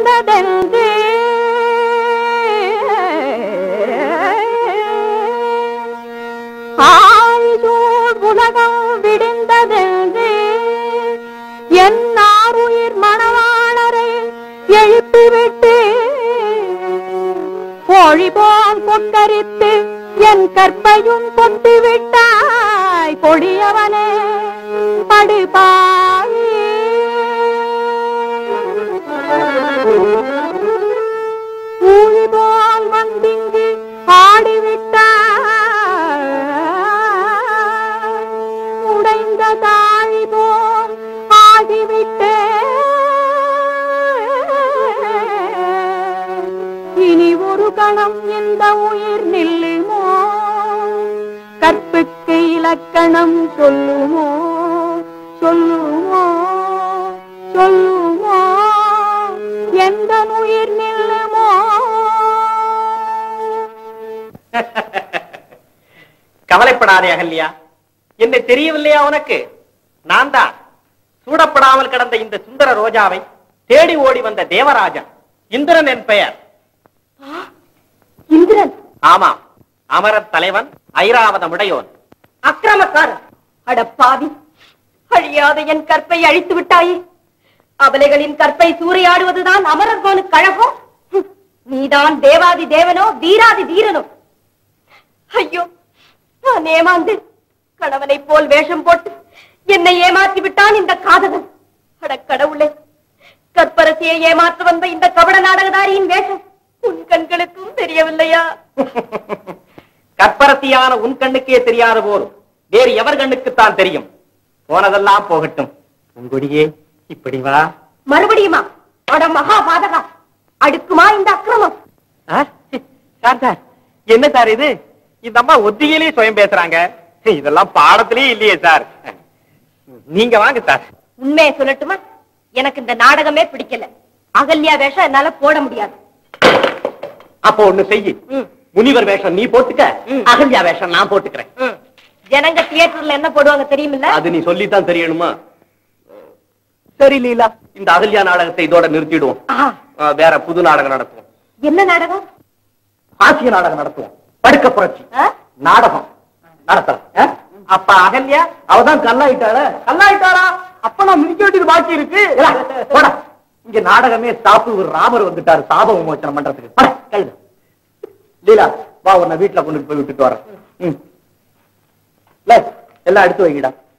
விடிந்ததென்று ஆயுள் உலகம் விடிந்ததென்று என் ஆறுயிர் மணவாளரை எழுப்பிவிட்டு பொழிபோம் கொக்கரித்து என் கற்பையும் கொண்டு விட்டாய் பொடியவனே படுபாய் ஊழிபோல் வந்திங்கு ஆடிவிட்டாய் உடைந்த தாழி போல் ஆகிவிட்டே இனி ஒரு கணம் இந்த உயிர் நில்லுமோ கற்புக்கு இலக்கணம் சொல்லுமோ சொல்லுமோ சொல்லுமோ எந்த உயிர் நில்லுமோ கவலைப்படாதே அகல்யா என்ன தெரியவில்லையா உனக்கு நான் தான் சூடப்படாமல் கிடந்த இந்த சுந்தர ரோஜாவை தேடி ஓடி வந்த தேவராஜன் இந்திரன் என் பெயர் இந்திரன் ஆமாம் அமரத் தலைவன் ஐராவதம் உடையோன் அக்கிரமக்காரன் அட பாவி அழியாத என் கற்பை அழித்து விட்டாயே அபலைகளின் கற்பை சூறையாடுவதுதான் அமரர்கோனுக்கு கழகம் ஹம், நீதான் தேவாதி தேவனோ வீராதி வீரனோ ஐயோ நான் ஏமாந்து கணவனை போல் வேஷம் போட்டு என்னை ஏமாற்றி விட்டான் இந்த காதகன் அட கடவுளே கற்பரசியை ஏமாற்ற வந்த இந்த கபட நாடகதாரியின் வேஷம் உன் கண்களுக்கும் தெரியவில்லையா கற்பரத்தியான உன் கண்ணுக்கே தெரியாத போதும் வேறு எவர் கண்ணுக்குத்தான் தெரியும் போனதெல்லாம் போகட்டும் உங்கொடியே இப்படி வா மறுபடியுமா அட மகா பாதகா அடுக்குமா இந்த அக்கிரமம் ஆ? சார் சார் என்ன சார் இது இந்த அம்மா ஒத்தியிலேயே சுயம் பேசுறாங்க இதெல்லாம் பாடத்திலேயே இல்லையே சார் நீங்க வாங்க சார் உண்மையை சொல்லட்டுமா எனக்கு இந்த நாடகமே பிடிக்கல அகல்யா வேஷம் என்னால போட முடியாது அப்போ ஒண்ணு செய்யு முனிவர் வேஷம் நீ போட்டுக்க அகல்யா வேஷம் நான் போட்டுக்கிறேன் ஜனங்க தியேட்டர்ல என்ன போடுவாங்க தெரியுமில்ல அது நீ சொல்லித்தான் தெரியணுமா சரி லீலா இந்த அகல்யா நாடகத்தை இதோட நிறுத்திடுவோம் ஆஹா, ஆ, வேற புது நாடகம் நடத்துவோம் என்ன நாடகம் ஆசிய நாடகம் நடத்துவோம் படுக்க புரட்சி ஆ? நாடகம் நடத்தலாம் ஆ? அப்ப அகல்யா அவதான் கல்லாயிட்டாள கல்லாயிட்டாரா அப்ப நான் மிதிக்க வேண்டியது பாக்கி இருக்கு இல்ல, போடா இங்க நாடகமே ஸ்டாப்பு ஒரு ராமர் வந்துட்டாரு சாப விமோச்சனம் பண்றதுக்கு போடா, கழுது லீலா வா உன்னை வீட்டுல கொண்டு போய் விட்டுட்டு வரேன் ம். இல்ல, எல்லாம் எடுத்து வைங்கடா